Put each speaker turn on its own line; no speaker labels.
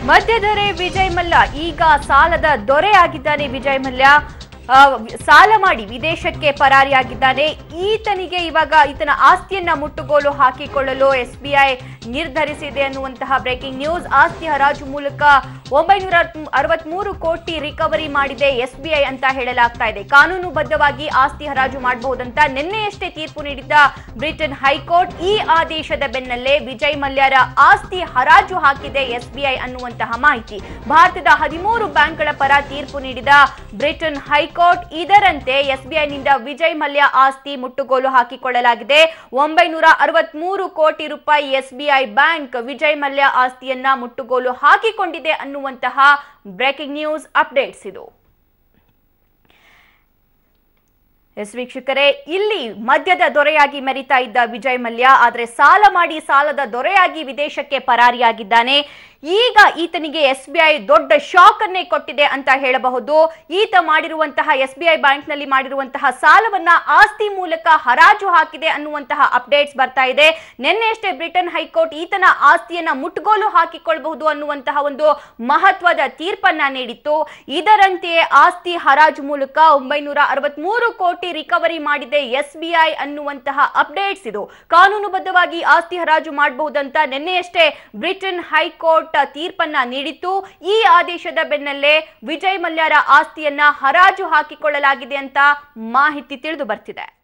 ಮಧ್ಯದೊರೆ ವಿಜಯ್ ಮಲ್ಯ ಈಗ ಸಾಲದ ದೊರೆ ಆಗಿದ್ದಾನೆ ವಿಜಯ್ ಮಲ್ಯ ಆ, ಸಾಲ ಮಾಡಿ ವಿದೇಶಕ್ಕೆ ಪರಾರಿಯಾಗಿದ್ದಾನೆ ಈತನಿಗೆ ಇವಾಗ ಈತನ ಆಸ್ತಿಯನ್ನ ಮುಟ್ಟುಗೋಲು ಹಾಕಿಕೊಳ್ಳಲು ಎಸ್ಬಿಐ ನಿರ್ಧರಿಸಿದೆ ಅನ್ನುವಂತಹ ಬ್ರೇಕಿಂಗ್ ನ್ಯೂಸ್ ಆಸ್ತಿ ಹರಾಜು ಮೂಲಕ ಒಂಬೈನೂರ ಅರವತ್ಮೂರು ಕೋಟಿ ರಿಕವರಿ ಮಾಡಿದೆ ಎಸ್ಬಿಐ ಅಂತ ಹೇಳಲಾಗ್ತಾ ಇದೆ ಕಾನೂನುಬದ್ಧವಾಗಿ ಆಸ್ತಿ ಹರಾಜು ಮಾಡಬಹುದಂತ ನಿನ್ನೆಯಷ್ಟೇ ತೀರ್ಪು ನೀಡಿದ್ದ ಬ್ರಿಟನ್ ಹೈಕೋರ್ಟ್ ಈ ಆದೇಶದ ಬೆನ್ನಲ್ಲೇ ವಿಜಯ್ ಮಲ್ಯರ ಆಸ್ತಿ ಹರಾಜು ಹಾಕಿದೆ ಎಸ್ಬಿಐ ಅನ್ನುವಂತಹ ಮಾಹಿತಿ ಭಾರತದ ಹದಿಮೂರು ಬ್ಯಾಂಕ್ಗಳ ಪರ ತೀರ್ಪು ನೀಡಿದ ಬ್ರಿಟನ್ ಹೈಕೋರ್ಟ್ ಇದರಂತೆ ಎಸ್ಬಿಐನಿಂದ ವಿಜಯ್ ಮಲ್ಯ ಆಸ್ತಿ ಮುಟ್ಟುಗೋಲು ಹಾಕಿಕೊಳ್ಳಲಾಗಿದೆ ಒಂಬೈನೂರ ಅರವತ್ಮೂರು ಕೋಟಿ ರೂಪಾಯಿ ಎಸ್ಬಿಐ ಬ್ಯಾಂಕ್ ವಿಜಯ್ ಮಲ್ಯ ಆಸ್ತಿಯನ್ನ ಮುಟ್ಟುಗೋಲು ಹಾಕಿಕೊಂಡಿದೆ ಅನ್ನುವಂತಹ ಬ್ರೇಕಿಂಗ್ ನ್ಯೂಸ್ ಅಪ್ಡೇಟ್ಸ್ ಇದು ಎಸ್ ವೀಕ್ಷಕರೇ ಇಲ್ಲಿ ಮದ್ಯದ ದೊರೆಯಾಗಿ ಮೆರಿತಾ ಇದ್ದ ವಿಜಯ್ ಮಲ್ಯ ಆದ್ರೆ ಸಾಲ ಮಾಡಿ ಸಾಲದ ದೊರೆಯಾಗಿ ವಿದೇಶಕ್ಕೆ ಪರಾರಿಯಾಗಿದ್ದಾನೆ ಈಗ ಈತನಿಗೆ ಎಸ್ ಬಿ ಐ ದೊಡ್ಡ ಶಾಕ್ ಅನ್ನೇ ಕೊಟ್ಟಿದೆ ಅಂತ ಹೇಳಬಹುದು ಈತ ಮಾಡಿರುವಂತಹ ಎಸ್ ಬಿ ಐ ಬ್ಯಾಂಕ್ ನಲ್ಲಿ ಮಾಡಿರುವಂತಹ ಸಾಲವನ್ನ ಆಸ್ತಿ ಮೂಲಕ ಹರಾಜು ಹಾಕಿದೆ ಅನ್ನುವಂತಹ ಅಪ್ಡೇಟ್ಸ್ ಬರ್ತಾ ಇದೆ ನಿನ್ನೆಯಷ್ಟೇ ಬ್ರಿಟನ್ ಹೈಕೋರ್ಟ್ ಈತನ ಆಸ್ತಿಯನ್ನ ಮುಟ್ಗೋಲು ಹಾಕಿಕೊಳ್ಳಬಹುದು ಅನ್ನುವಂತಹ ಒಂದು ಮಹತ್ವದ ತೀರ್ಪನ್ನ ನೀಡಿತ್ತು ಇದರಂತೆಯೇ ಆಸ್ತಿ ಹರಾಜು ಮೂಲಕ ಒಂಬೈನೂರ ಅರವತ್ಮೂರು ಕೋಟಿ ರಿಕವರಿ ಮಾಡಿದೆ ಎಸ್ ಬಿ ಐ ಅನ್ನುವಂತಹ ಅಪ್ಡೇಟ್ಸ್ ಇದು ಕಾನೂನುಬದ್ಧವಾಗಿ ಆಸ್ತಿ ಹರಾಜು ಮಾಡಬಹುದಂತ ನಿನ್ನೆಯಷ್ಟೇ ಬ್ರಿಟನ್ ಹೈಕೋರ್ಟ್ ತೀರ್ಪನ್ನ ನೀಡಿತ್ತು ಈ ಆದೇಶದ ಬೆನ್ನಲ್ಲೇ ವಿಜಯ್ ಮಲ್ಯರ ಆಸ್ತಿಯನ್ನ ಹರಾಜು ಹಾಕಿಕೊಳ್ಳಲಾಗಿದೆ ಅಂತ ಮಾಹಿತಿ ತಿಳಿದು ಬರ್ತಿದೆ